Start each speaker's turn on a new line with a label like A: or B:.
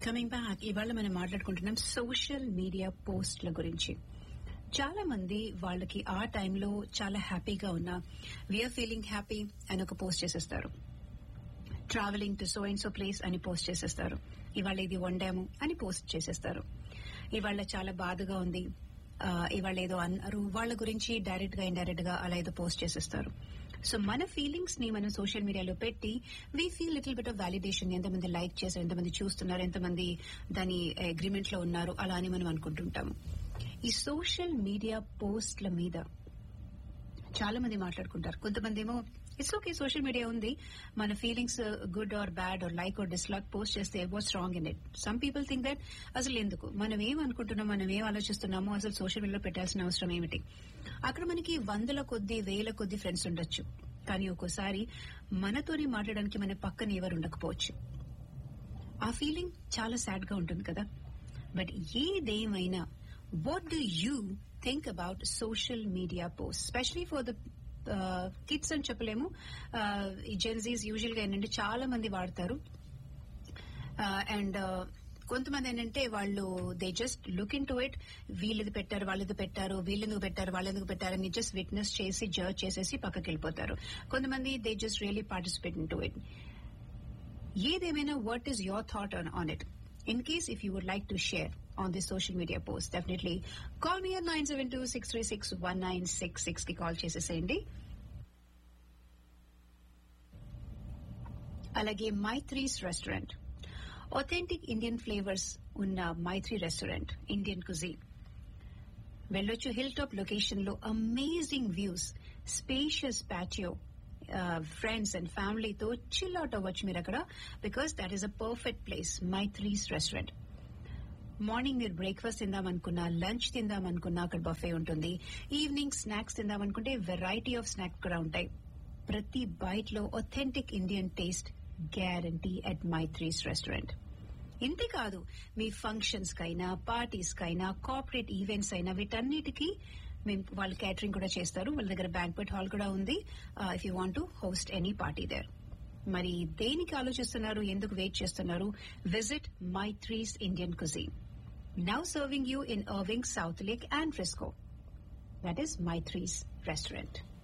A: coming back ఇవాళ మనం మాట్లాడుకుంటున్నాం సోషల్ మీడియా పోస్ట్ల గురించి చాలా మంది వాళ్ళకి ఆ టైంలో చాలా హ్యాపీగా ఉన్నా వీఆర్ ఫీలింగ్ హ్యాపీ అని ఒక పోస్ట్ చేసేస్తారు travelling to so and so place అని పోస్ట్ చేసేస్తారు ఇవాళ ఇది వండాము అని పోస్ట్ చేసేస్తారు ఇవాళ చాలా బాధగా ఉంది ఆ, ఇవాళ ఏదో అన్నారు వాళ్ళ గురించి డైరెక్ట్ గా ఇండైరెక్ట్ గా అలా ఏదో పోస్ట్ చేసేస్తారు సో మన ఫీలింగ్స్ ని మనం సోషల్ మీడియాలో పెట్టి we feel little bit of validation ఎంతమంది లైక్ చేశారు ఎంతమంది చూస్తున్నారు ఎంతమంది దాని అగ్రిమెంట్ లో ఉన్నారు అలా అని మనం అనుకుంటుంటాము ఈ సోషల్ మీడియా పోస్ట్ల మీద చాలా మంది మాట్లాడుకుంటారు కొంతమంది ఏమో ఇట్స్ ఓకే సోషల్ మీడియా ఉంది మన feelings good or bad or like or dislike post చేస్తే what's wrong in it some people think that అసలు ఎందుకు మనం ఏం అనుకుంటున్నాం మనం ఏం ఆలోచిస్తున్నామో అసలు సోషల్ మీడియాలో పెట్టాల్సిన అవసరం ఏమిటి అక్కడ మనకి వందల కొద్ది వేల కొద్ది ఫ్రెండ్స్ ఉండొచ్చు కానీ ఒక్కోసారి మనతోనే మాట్లాడడానికి మన పక్కన ఎవరు ఉండకపోవచ్చు ఆ ఫీలింగ్ చాలా సాడ్ గా ఉంటుంది కదా బట్ ఏదేమైనా what do you think about social media post specially for the kids అని చెప్పలేము Uh, ఈ జెన్జీస్ యూజువల్ గా ఏంటంటే చాలా మంది వాడతారు అండ్ కొంతమంది ఏంటంటే వాళ్ళు they just look into it వీళ్ళది పెట్టారు వాళ్ళది పెట్టారు వీళ్ళెందుకు పెట్టారు వాళ్ళెందుకు పెట్టారు అని జస్ట్ విట్నెస్ చేసి జడ్జ్ చేసేసి పక్కకి వెళ్ళిపోతారు కొంతమంది they just really participate into it ఏదేమైనా what is your thought on on it in case if you would like to share on this social media post definitely call me nine seven two six three six one nine six six కి call చేసేసేయండి అలాగే Maitri's restaurant authentic Indian flavours ఉన్న Maitri restaurant Indian cuisine వెళ్ళొచ్చు hill top location లో amazing views spacious patio friends and ఫ్యామిలీతో chill out అవ్వచ్చు మీరు అక్కడ because that is a perfect place Maitri's restaurant morning మీరు బ్రేక్ఫాస్ట్ తిందామనుకున్నా లంచ్ తిందామనుకున్నా అక్కడ బఫే ఉంటుంది ఈవినింగ్ స్నాక్స్ తిందామనుకుంటే వెరైటీ ఆఫ్ స్నాక్స్ కూడా ఉంటాయి ప్రతి బైట్ లో authentic Indian taste guarantee at Maitri's restaurant ఇంతే కాదు మీ ఫంక్షన్స్ కైనా పార్టీస్ కైనా కార్పొరేట్ ఈవెంట్స్ అయినా వీటన్నిటికీ మేము వాళ్ళు క్యాటరింగ్ కూడా చేస్తారు వాళ్ళ దగ్గర బ్యాంక్వెట్ హాల్ కూడా ఉంది if you want to host any party there మరి దేనికి ఆలోచిస్తున్నారు ఎందుకు వెయిట్ చేస్తున్నారు visit Maitri's Indian cuisine now serving you in Irving Southlake and Frisco that is Maitri's restaurant